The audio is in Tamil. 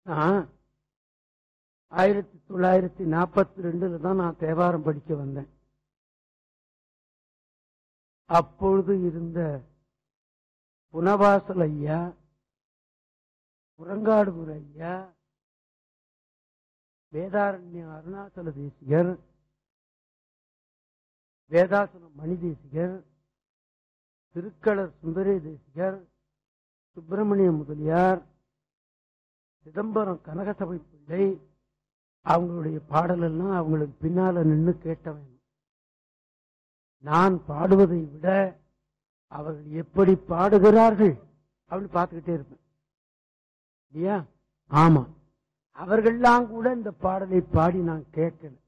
நான் ஆயிரத்தி தொள்ளாயிரத்தி நாற்பத்தி ரெண்டுல தான் நான் தேவாரம் படிக்க வந்தேன் அப்பொழுது இருந்த புனவாசல் ஐயா புறங்காடுபுர ஐயா வேதாரண்ய அருணாச்சல தேசிகர் வேதாசனம் மணி தேசிகர் திருக்களர் சுந்தரே தேசிகர் சுப்பிரமணிய முதலியார் சிதம்பரம் கனகசபை பிள்ளை அவங்களுடைய பாடலெல்லாம் அவங்களுக்கு பின்னால நின்று கேட்டவன் நான் பாடுவதை விட அவர்கள் எப்படி பாடுகிறார்கள் அப்படின்னு பார்த்துக்கிட்டே இருப்பேன் இல்லையா ஆமா அவர்கள்லாம் கூட இந்த பாடலை பாடி நான் கேட்கல